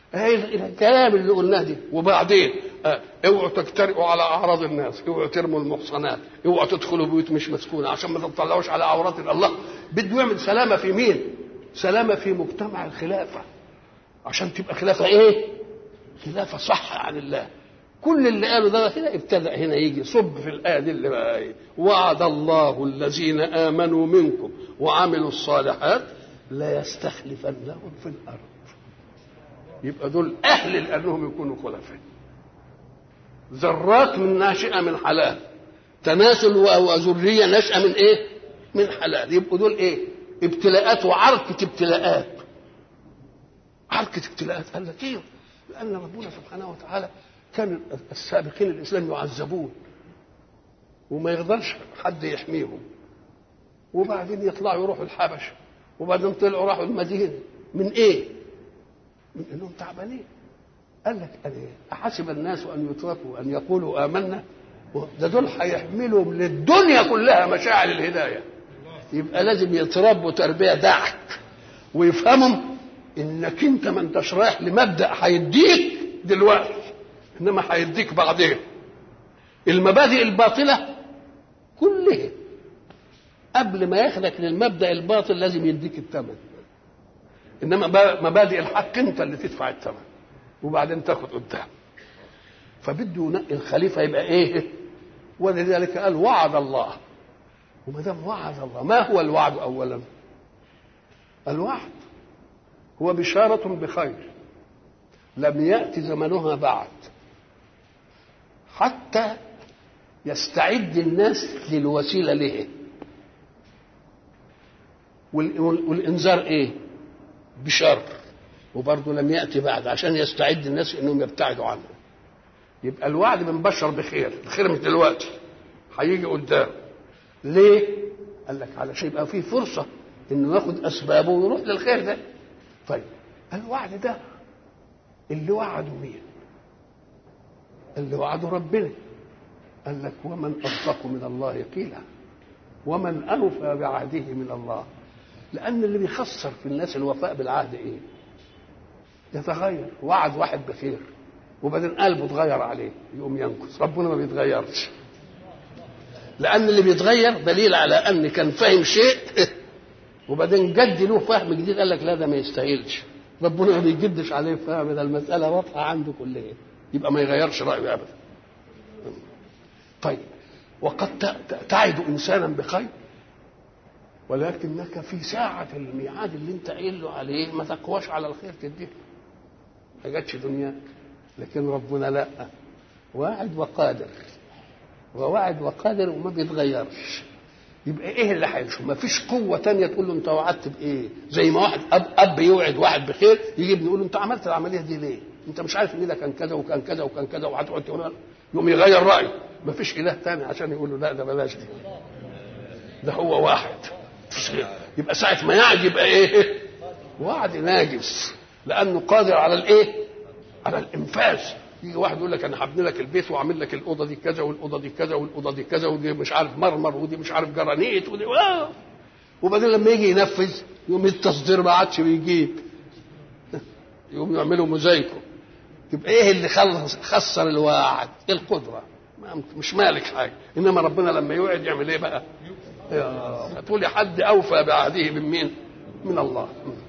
هي الكلام اللي قلناه دي وبعدين آه، اوعوا تجترئوا على اعراض الناس اوعوا ترموا المحصنات اوعوا تدخلوا بيوت مش مسكونه عشان ما تطلعوش على عورات الله بده يعمل سلامه في مين سلامه في مجتمع الخلافه عشان تبقى خلافه ايه خلافه صح عن الله كل اللي قالوا ده كده ابتدأ هنا يجي صب في الآية دي اللي بقى إيه وعد الله الذين آمنوا منكم وعملوا الصالحات لا يستخلفنهم في الأرض يبقى دول أهل لأنهم يكونوا خلفاء ذرات من ناشئة من حلال تناسل وذرية نشأة من إيه؟ من حلال يبقوا دول إيه؟ ابتلاءات وعركة ابتلاءات عركة ابتلاءات قال لك إيه؟ لأن ربنا سبحانه وتعالى كان السابقين الإسلام يعذبون وما يقدرش حد يحميهم وبعدين يطلعوا يروحوا الحبشة وبعدين طلعوا راحوا المدينة من إيه؟ من إنهم تعبانين قال لك قال إيه؟ أحسب الناس أن يتركوا أن يقولوا آمنا ده دول هيحملهم للدنيا كلها مشاعر الهداية يبقى لازم يتربوا تربية دعك ويفهموا انك انت ما انتش رايح لمبدا هيديك دلوقتي انما هيديك بعدين المبادئ الباطله كلها قبل ما ياخدك للمبدا الباطل لازم يديك الثمن انما مبادئ الحق انت اللي تدفع الثمن وبعدين تاخد قدام فبده ينقي الخليفه يبقى ايه ولذلك قال وعد الله وما دام وعد الله ما هو الوعد اولا الوعد هو بشارة بخير لم يأت زمنها بعد حتى يستعد الناس للوسيلة له والإنذار إيه بشر وبرضه لم يأتي بعد عشان يستعد الناس إنهم يبتعدوا عنه يبقى الوعد بنبشر بخير الخير مش دلوقتي هيجي قدام ليه قال لك علشان يبقى في فرصة انه ياخد اسبابه ويروح للخير ده طيب الوعد ده اللي وعده مين اللي وعده ربنا قال لك ومن اصدق من الله قيلا ومن اوفى بعهده من الله لان اللي بيخسر في الناس الوفاء بالعهد ايه يتغير وعد واحد بخير وبعدين قلبه اتغير عليه يقوم ينكث ربنا ما بيتغيرش لان اللي بيتغير دليل على ان كان فاهم شيء وبعدين جد له فهم جديد قال لك لا ده ما يستاهلش ربنا ما بيجدش عليه فهم ده المساله واضحه عنده كلها يبقى ما يغيرش رايه ابدا طيب وقد تعد انسانا بخير ولكنك في ساعة الميعاد اللي انت قايل له عليه ما تقواش على الخير تديه ما جاتش دنياك لكن ربنا لا واعد وقادر وواعد وقادر وما بيتغيرش يبقى ايه اللي هيمشي ما فيش قوه تانية تقول له انت وعدت بايه زي ما واحد اب اب يوعد واحد بخير يجي ابنه يقول له انت عملت العمليه دي ليه انت مش عارف ان ده كان كذا وكان كذا وكان كذا وهتقعد تقول يقوم يغير رايه ما فيش اله تاني عشان يقول له لا ده بلاش دي ده هو واحد يبقى ساعه ما يعد يبقى ايه وعد ناجس لانه قادر على الايه على الانفاذ يجي واحد يقول لك انا هبني لك البيت واعمل لك الاوضه دي كذا والاوضه دي كذا والاوضه دي كذا ودي مش عارف مرمر ودي مش عارف جرانيت ودي آه. وبعدين لما يجي ينفذ يوم التصدير ما عادش بيجيب يقوم يعملوا موزايكو يبقى ايه اللي خلص خسر الوعد القدره مش مالك حاجه انما ربنا لما يوعد يعمل ايه بقى هتقولي حد اوفى بعهده من مين من الله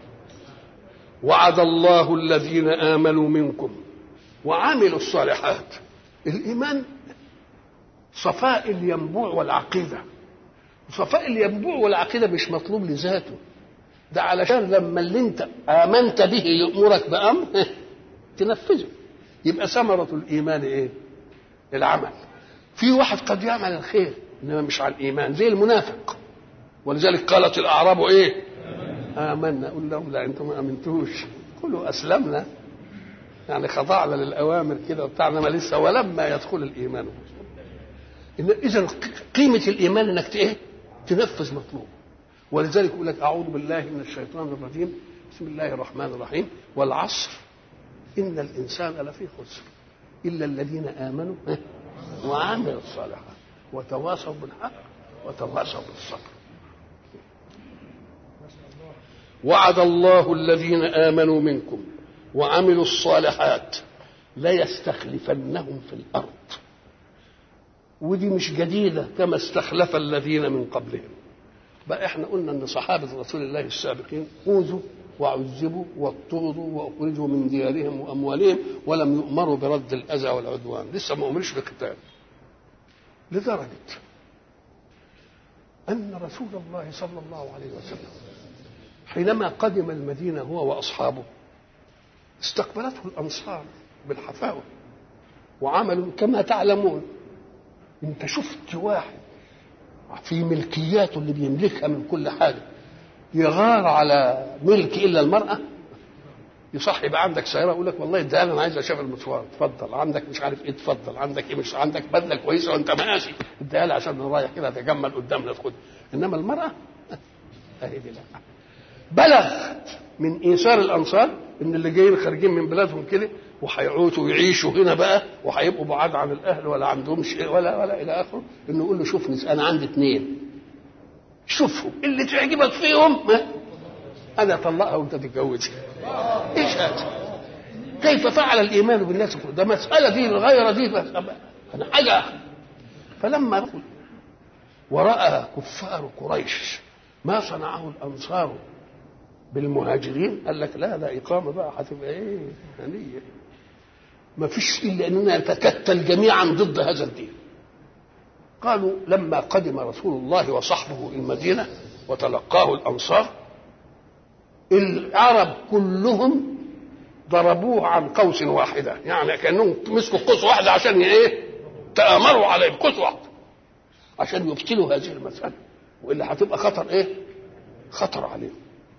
وعد الله الذين امنوا منكم وعملوا الصالحات الايمان صفاء الينبوع والعقيده صفاء الينبوع والعقيده مش مطلوب لذاته ده علشان لما اللي انت امنت به يامرك بامر تنفذه يبقى ثمره الايمان ايه العمل في واحد قد يعمل الخير انما مش على الايمان زي المنافق ولذلك قالت الاعراب ايه امنا قل لهم لا انتم ما امنتوش قولوا اسلمنا يعني خضعنا للاوامر كده وبتاعنا ما لسه ولما يدخل الايمان إن اذا قيمه الايمان انك ايه تنفذ مطلوب ولذلك يقول لك اعوذ بالله من الشيطان الرجيم بسم الله الرحمن الرحيم والعصر ان الانسان لفي خسر الا الذين امنوا وعملوا الصالحات وتواصوا بالحق وتواصوا بالصبر وعد الله الذين امنوا منكم وعملوا الصالحات ليستخلفنهم في الارض ودي مش جديده كما استخلف الذين من قبلهم بقى احنا قلنا ان صحابه رسول الله السابقين اوذوا وعذبوا واضطهدوا واخرجوا من ديارهم واموالهم ولم يؤمروا برد الاذى والعدوان لسه ما امرش بقتال لدرجه ان رسول الله صلى الله عليه وسلم حينما قدم المدينه هو واصحابه استقبلته الانصار بالحفاوه وعملوا كما تعلمون انت شفت واحد في ملكياته اللي بيملكها من كل حاجه يغار على ملك الا المراه يصح يبقى عندك سياره يقول لك والله ده انا عايز اشوف المشوار اتفضل عندك مش عارف ايه اتفضل عندك ايه مش عندك بدله كويسه وانت ماشي اديها لي عشان انا رايح كده اتجمل قدامنا تاخدها انما المراه اهي دي لا بلغ من ايثار الانصار ان اللي جايين خارجين من بلادهم كده وهيعوتوا ويعيشوا هنا بقى وهيبقوا بعاد عن الاهل ولا عندهمش ولا ولا الى اخره انه يقول له شوفني انا عندي اثنين شوفهم اللي تعجبك فيهم انا اطلقها وانت تتجوزها ايش هذا كيف فعل الايمان بالناس ده مساله دي الغيره دي انا حاجه فلما دخل وراى كفار قريش ما صنعه الانصار بالمهاجرين قال لك لا ده اقامه بقى هتبقى ايه هنيه ما فيش الا اننا نتكتل جميعا ضد هذا الدين قالوا لما قدم رسول الله وصحبه المدينه وتلقاه الانصار العرب كلهم ضربوه عن قوس واحده يعني كانهم مسكوا قوس واحده عشان ايه تامروا عليه بقوس واحده عشان يبطلوا هذه المساله والا هتبقى خطر ايه خطر عليهم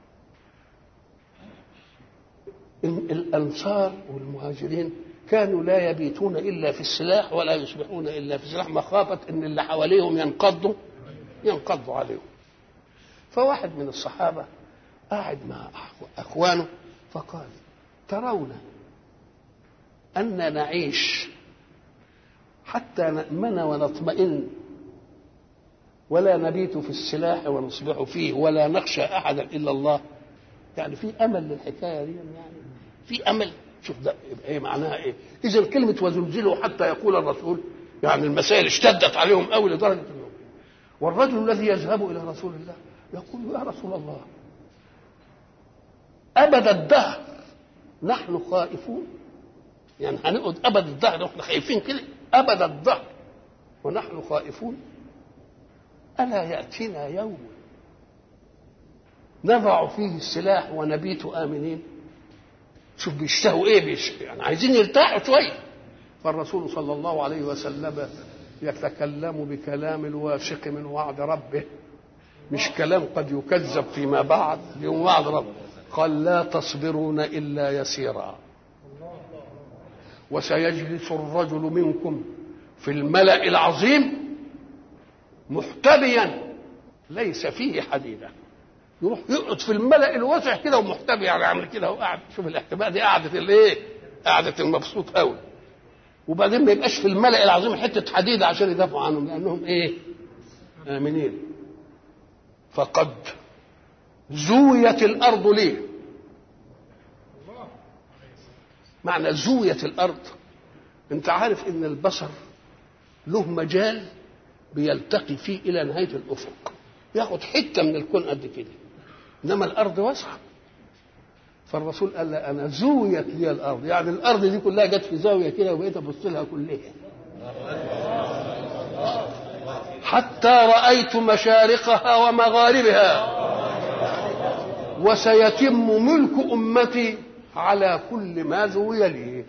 الانصار والمهاجرين كانوا لا يبيتون الا في السلاح ولا يصبحون الا في السلاح مخافه ان اللي حواليهم ينقضوا ينقضوا عليهم فواحد من الصحابه قاعد مع اخوانه فقال ترون ان نعيش حتى نامن ونطمئن ولا نبيت في السلاح ونصبح فيه ولا نخشى احدا الا الله يعني في امل للحكايه دي يعني في امل شوف ده ايه معناها ايه اذا كلمه وزلزلوا حتى يقول الرسول يعني المسائل اشتدت عليهم قوي لدرجه انه والرجل الذي يذهب الى رسول الله يقول يا رسول الله ابد الدهر نحن خائفون يعني هنقعد ابد الدهر واحنا خايفين كده ابد الدهر ونحن خائفون الا ياتينا يوم نضع فيه السلاح ونبيت امنين شوف بيشتهوا ايه بيشتهوا يعني عايزين يرتاحوا شويه فالرسول صلى الله عليه وسلم يتكلم بكلام الواثق من وعد ربه مش كلام قد يكذب فيما بعد يوم وعد ربه قال لا تصبرون الا يسيرا وسيجلس الرجل منكم في الملا العظيم محتبيا ليس فيه حديدا يروح يقعد في الملا الواسع كده ومحتبي يعني عامل كده وقاعد شوف الاحتباء دي قعده الايه؟ قعده المبسوط قوي وبعدين ما يبقاش في الملا العظيم حته حديده عشان يدافعوا عنهم لانهم ايه؟ امنين فقد زويت الارض ليه؟ معنى زويت الارض انت عارف ان البصر له مجال بيلتقي فيه الى نهايه الافق ياخد حته من الكون قد كده انما الارض واسعه فالرسول قال لا انا زويت لي الارض يعني الارض دي كلها جت في زاويه كده وبقيت ابص لها كلها حتى رايت مشارقها ومغاربها وسيتم ملك امتي على كل ما زوي لي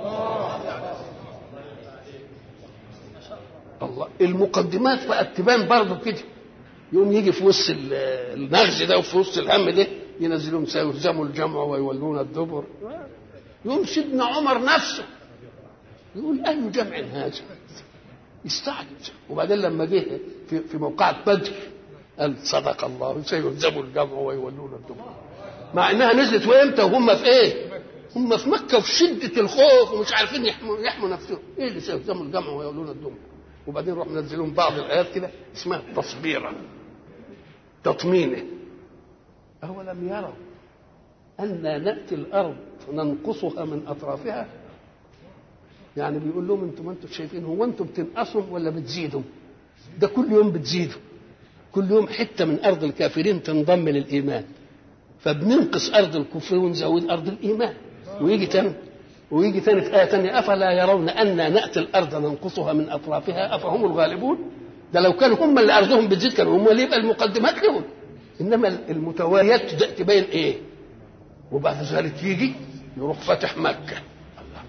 الله المقدمات بقت تبان برضه كده يقوم يجي في وسط النغز ده وفي وسط الهم ده ينزلون سيهزموا الجمع ويولون الدبر يقوم سيدنا عمر نفسه يقول اي جمع هذا يستعجب وبعدين لما جه في, في موقعة بدر قال صدق الله سيهزموا الجمع ويولون الدبر مع انها نزلت وامتى وهم في ايه؟ هم في مكه في شده الخوف ومش عارفين يحموا يحموا نفسهم ايه اللي سيهزموا الجمع ويولون الدبر وبعدين روح منزلون بعض الايات كده اسمها تصبيرا تطمينه أولم يروا أن نأتي الأرض ننقصها من أطرافها يعني بيقول لهم انتم ما انتم شايفين هو انتم بتنقصوا ولا بتزيدوا ده كل يوم بتزيدوا كل يوم حتة من أرض الكافرين تنضم للإيمان فبننقص أرض الكفر ونزود أرض الإيمان ويجي تاني ويجي تاني في آية تانية أفلا يرون أنا نأتي الأرض ننقصها من أطرافها أفهم الغالبون ده لو كانوا هم اللي أرضهم بتزيد كانوا هم اللي يبقى المقدمات لهم إنما المتواليات تبين إيه وبعد ذلك يجي يروح فاتح مكة الله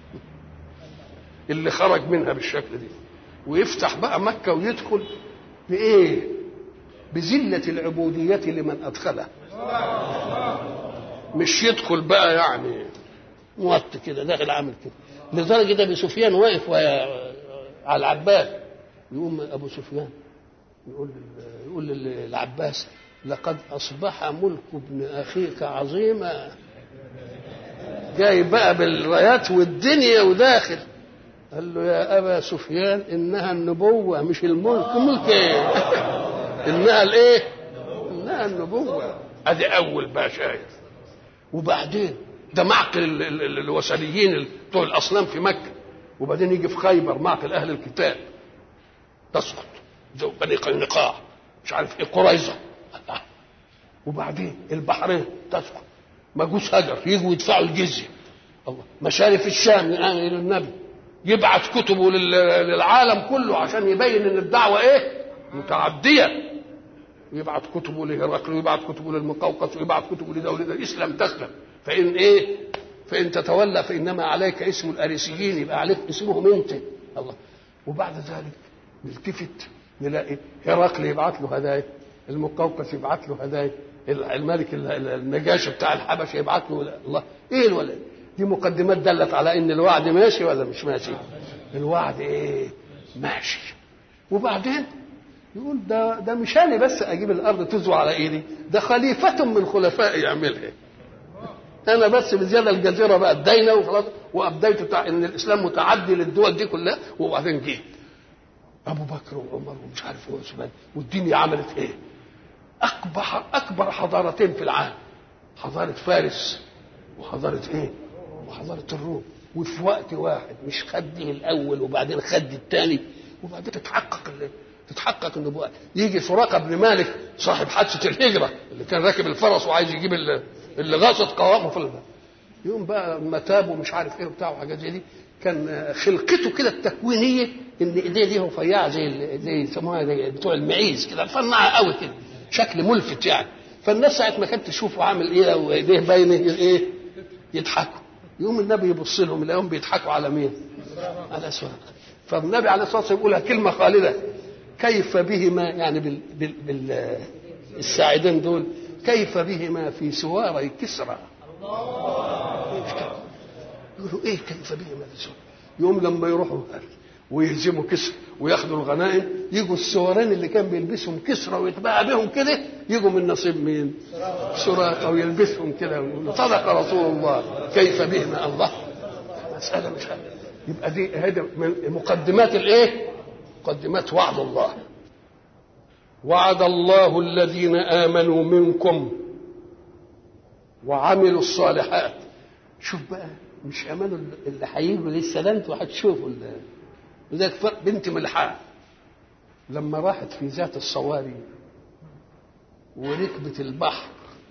اللي خرج منها بالشكل دي ويفتح بقى مكة ويدخل بإيه بذلة العبودية لمن أدخله مش يدخل بقى يعني موط كده داخل عامل كده لدرجة ده أبي سفيان واقف على العباس يقوم أبو سفيان يقول يقول للعباس لقد أصبح ملك ابن أخيك عظيما جاي بقى بالرايات والدنيا وداخل قال له يا أبا سفيان إنها النبوة مش الملك ملك إيه إنها الإيه إنها النبوة أدي أول بقى شايف وبعدين ده معقل الوثنيين بتوع الأصنام في مكة وبعدين يجي في خيبر معقل أهل الكتاب تسقط بني قينقاع مش عارف ايه قريظه وبعدين البحرين تسقط مجوس هجر يجوا يدفعوا الجزيه الله مشارف الشام يعني للنبي يبعت كتبه للعالم كله عشان يبين ان الدعوه ايه متعديه يبعت كتبه لهرقل ويبعت كتبه للمقوقس ويبعت كتبه لدولة الاسلام تسلم فان ايه فان تتولى فانما عليك اسم الاريسيين يبقى عليك اسمهم انت الله وبعد ذلك نلتفت نلاقي هرقل يبعت له هدايا المقوقس يبعت له هدايا الملك النجاشي بتاع الحبشه يبعت له الله ايه الولد دي مقدمات دلت على ان الوعد ماشي ولا مش ماشي الوعد ايه ماشي وبعدين يقول ده ده مش انا بس اجيب الارض تزوى على ايدي ده خليفه من خلفائي يعملها انا بس بزياده الجزيره بقى ادينا وخلاص وابديت بتاع ان الاسلام متعدي للدول دي كلها وبعدين جه ابو بكر وعمر ومش عارف ايه وعثمان والدنيا عملت ايه اكبر اكبر حضارتين في العالم حضاره فارس وحضاره ايه وحضاره الروم وفي وقت واحد مش خد دي الاول وبعدين خد الثاني وبعدين تتحقق اللي تتحقق النبوءه يجي سراقه بن مالك صاحب حادثه الهجره اللي كان راكب الفرس وعايز يجيب اللي غاصت قوامه في الماء يوم بقى اما تاب ومش عارف ايه وبتاع وحاجات زي دي كان خلقته كده التكوينيه ان ايديه دي رفيعه زي زي يسموها زي بتوع المعيز كده رفنعه قوي كده شكل ملفت يعني فالناس ساعه ما كانت تشوفه عامل ايه وايديه باينه ايه يضحكوا يوم النبي يبص لهم يلاقيهم بيضحكوا على مين؟ على سؤال فالنبي عليه الصلاه والسلام يقولها كلمه خالده كيف بهما يعني بال, بال, بال الساعدين دول كيف بهما في سواري كسرى يقولوا ايه كيف بهما في سواري يوم لما يروحوا ويهزموا كسر وياخدوا الغنائم يجوا السوارين اللي كان بيلبسهم كسرى ويتباع بهم كده يجوا من نصيب مين؟ سراقه ويلبسهم كده ويقولوا صدق رسول الله كيف بهما الله مسألة مش عارف. يبقى دي هذه من مقدمات الايه؟ مقدمات وعد الله وعد الله الذين امنوا منكم وعملوا الصالحات شوف بقى مش امانوا اللي هيجوا لسه ده انتوا هتشوفوا لذلك بنت ملحان لما راحت في ذات الصواري وركبت البحر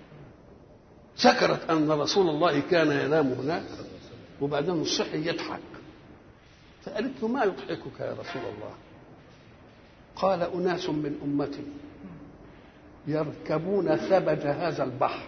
ذكرت ان رسول الله كان ينام هناك وبعدين صحي يضحك فقالت له ما يضحكك يا رسول الله قال اناس من امتي يركبون ثبت هذا البحر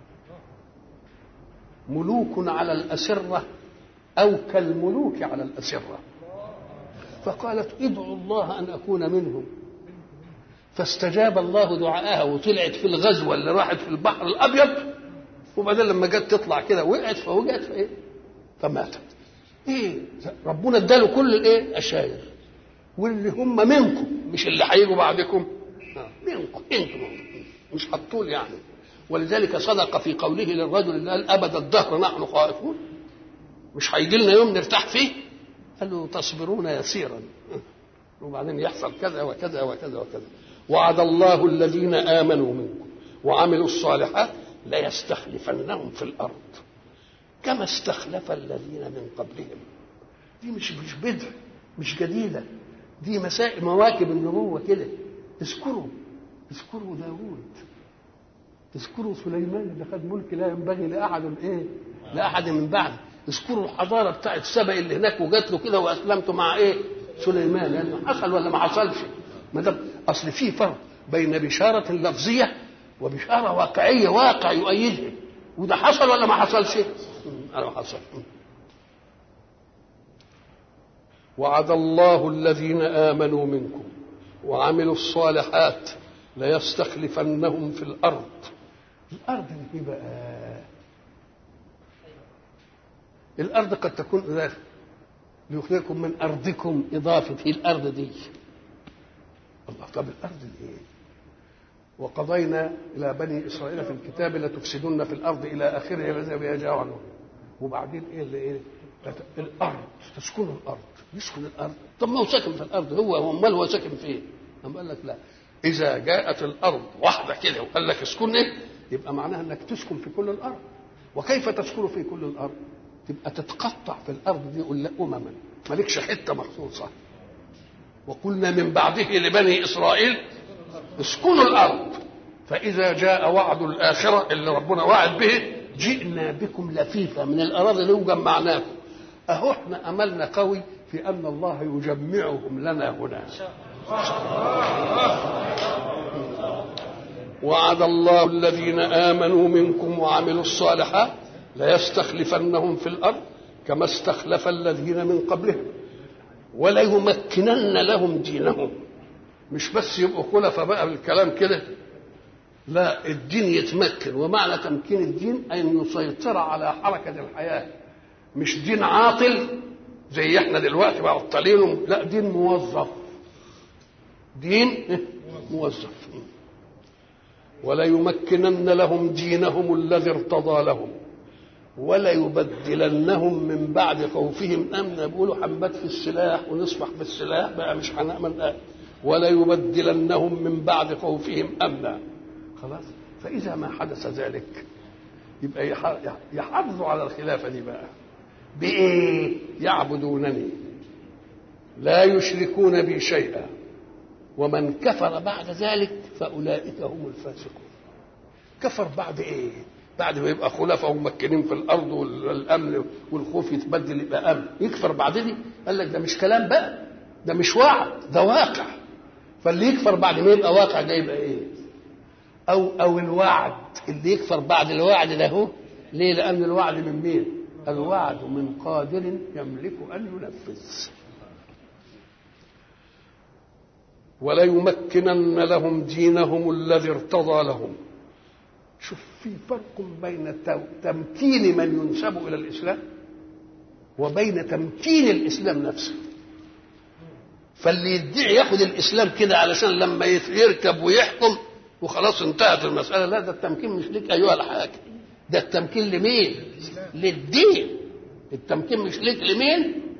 ملوك على الاسره او كالملوك على الاسره فقالت ادعوا الله ان اكون منهم فاستجاب الله دعاءها وطلعت في الغزوه اللي راحت في البحر الابيض وبعدين لما جت تطلع كده وقعت فوجعت فايه فماتت ايه ربنا اداله كل الايه الشاير واللي هم منكم مش اللي هيجوا بعدكم منكم انتم مش هتطول يعني ولذلك صدق في قوله للرجل اللي قال ابد الدهر نحن خائفون مش هيجي لنا يوم نرتاح فيه قال له تصبرون يسيرا وبعدين يحصل كذا وكذا وكذا وكذا وعد الله الذين امنوا منكم وعملوا الصالحات ليستخلفنهم في الارض كما استخلف الذين من قبلهم دي مش مش بدع مش جديده دي مسائل مواكب النبوه كده اذكروا اذكروا داوود اذكروا سليمان اللي خد ملك لا ينبغي لاحد ايه لاحد من بعده اذكروا الحضاره بتاعت سبأ اللي هناك وجات له كده واسلمت مع ايه سليمان يعني حصل ولا ما حصلش ما دام اصل في فرق بين بشاره لفظيه وبشاره واقعيه واقع يؤيدها وده حصل ولا ما حصلش؟ انا حصل وعد الله الذين امنوا منكم وعملوا الصالحات ليستخلفنهم في الارض الارض دي بقى الارض قد تكون ذات ليخرجكم من ارضكم اضافه الارض دي الله طب الارض الايه وقضينا الى بني اسرائيل في الكتاب لتفسدن في الارض الى اخره الذي يجاء عنه وبعدين ايه اللي ايه الارض تسكن الارض يسكن الارض طب ما هو ساكن في الارض هو هو امال هو ساكن فين؟ أم قال لك لا اذا جاءت الارض واحده كده وقال لك اسكن ايه؟ يبقى معناها انك تسكن في كل الارض وكيف تسكن في كل الارض؟ تبقى تتقطع في الارض دي قل امما مالكش حته مخصوصه وقلنا من بعده لبني اسرائيل اسكنوا الارض فاذا جاء وعد الاخره اللي ربنا وعد به جئنا بكم لفيفا من الاراضي اللي جمعناكم اهو احنا املنا قوي في ان الله يجمعهم لنا هنا وعد الله الذين امنوا منكم وعملوا الصالحات ليستخلفنهم في الارض كما استخلف الذين من قبلهم وليمكنن لهم دينهم مش بس يبقوا خلفاء بقى بالكلام كده لا الدين يتمكن ومعنى تمكين الدين ان يسيطر على حركه الحياه مش دين عاطل زي احنا دلوقتي معطلينه لا دين موظف دين موظف وليمكنن لهم دينهم الذي ارتضى لهم وليبدلنهم من بعد خوفهم امنا بيقولوا هنبات في السلاح ونصبح بالسلاح بقى مش هنامن وليبدلنهم من بعد خوفهم امنا خلاص فاذا ما حدث ذلك يبقى يحافظوا على الخلافه دي بقى بايه يعبدونني لا يشركون بي شيئا ومن كفر بعد ذلك فاولئك هم الفاسقون كفر بعد ايه بعد ما يبقى خلفاء وممكنين في الارض والامن والخوف يتبدل يبقى امن يكفر بعد دي قال لك ده مش كلام بقى ده مش وعد ده واقع فاللي يكفر بعد ما يبقى واقع ده يبقى ايه او او الوعد اللي يكفر بعد الوعد ده هو ليه لان الوعد من مين الوعد من قادر يملك ان ينفذ وليمكنن لهم دينهم الذي ارتضى لهم شوف في فرق بين تمكين من ينسب الى الاسلام وبين تمكين الاسلام نفسه فاللي يدعي ياخد الاسلام كده علشان لما يركب ويحكم وخلاص انتهت المساله لا ده التمكين مش ليك ايها الحاكم ده التمكين لمين للدين التمكين مش ليك لمين